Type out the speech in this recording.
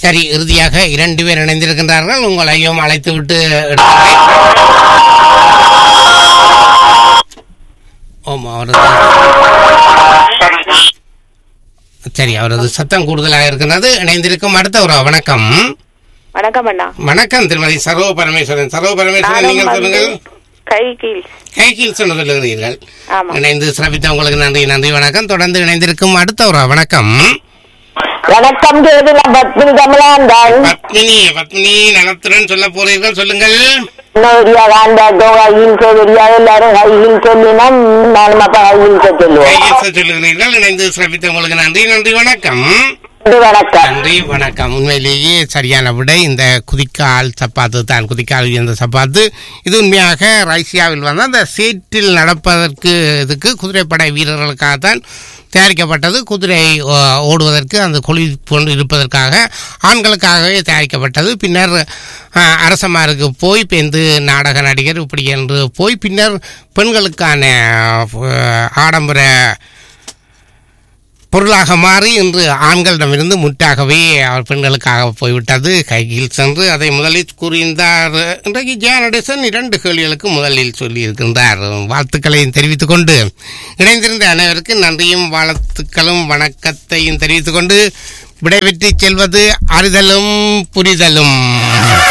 சரி இறுதியாக இரண்டு பேர் இணைந்திருக்கின்றார்கள் உங்களையும் அழைத்து விட்டு எடுக்கிறேன். ஓம் அவரது சரி அவரது சத்தம் கூடுதலாக இருக்கின்றது இணைந்திருக்கும் அடுத்த ஒரு வணக்கம் வணக்கம் அண்ணா வணக்கம் திருமதி சர்வ பரமேஸ்வரன் சர்வ பரமேஸ்வரன் நானும் நீங்கள் வந்து சொல்லுங்கள் கை கீழ் கைக்கில் சொன்ன சொல்லுகிறீர்கள் ஆமா இணைந்து சிறப்பித்த உங்களுக்கு நன்றி நன்றி வணக்கம் தொடர்ந்து இணைந்திருக்கும் அடுத்த ஒரு வணக்கம் வணக்கம் கேதுல பத்மினி கமலாண்டான் பத்மினி பத்மினி நலத்துடன் சொல்ல போறீர்கள் சொல்லுங்கள் இன்னொருயா காண்டாட்டோ கையில் சொல்லுறியா எல்லாரும் கையில் சொல்லினோம் நானும் அப்ப கையில் சொல்லுவோம் கையில் சொல்லுகிறீர்கள் இணைந்து சிறப்பித்த உங்களுக்கு நன்றி நன்றி வணக்கம் நன்றி, வணக்கம் நன்றி வணக்கம் உண்மையிலேயே சரியான விடை இந்த குதிக்கால் சப்பாத்து தான் குதிக்கால் உயர்ந்த சப்பாத்து இது உண்மையாக ரஷ்யாவில் வந்து அந்த சேற்றில் நடப்பதற்கு இதுக்கு குதிரைப்படை வீரர்களுக்காகத்தான் தயாரிக்கப்பட்டது குதிரை ஓ, ஓடுவதற்கு அந்த கொழி கொண்டு இருப்பதற்காக ஆண்களுக்காகவே தயாரிக்கப்பட்டது பின்னர் ஆ, அரசமாருக்கு போய் பேந்து நாடக நடிகர் இப்படி என்று போய் பின்னர் பெண்களுக்கான ஆ, ஆடம்பர பொருளாக மாறி இன்று ஆண்களிடமிருந்து முற்றாகவே அவர் பெண்களுக்காக போய்விட்டது கையில் சென்று அதை முதலில் கூறியிருந்தார் இன்றைக்கு ஜெயநடேசன் இரண்டு கேள்விகளுக்கு முதலில் சொல்லியிருக்கின்றார் வாழ்த்துக்களையும் தெரிவித்துக் கொண்டு இணைந்திருந்த அனைவருக்கு நன்றியும் வாழ்த்துக்களும் வணக்கத்தையும் தெரிவித்துக் கொண்டு விடைபெற்று செல்வது அறிதலும் புரிதலும்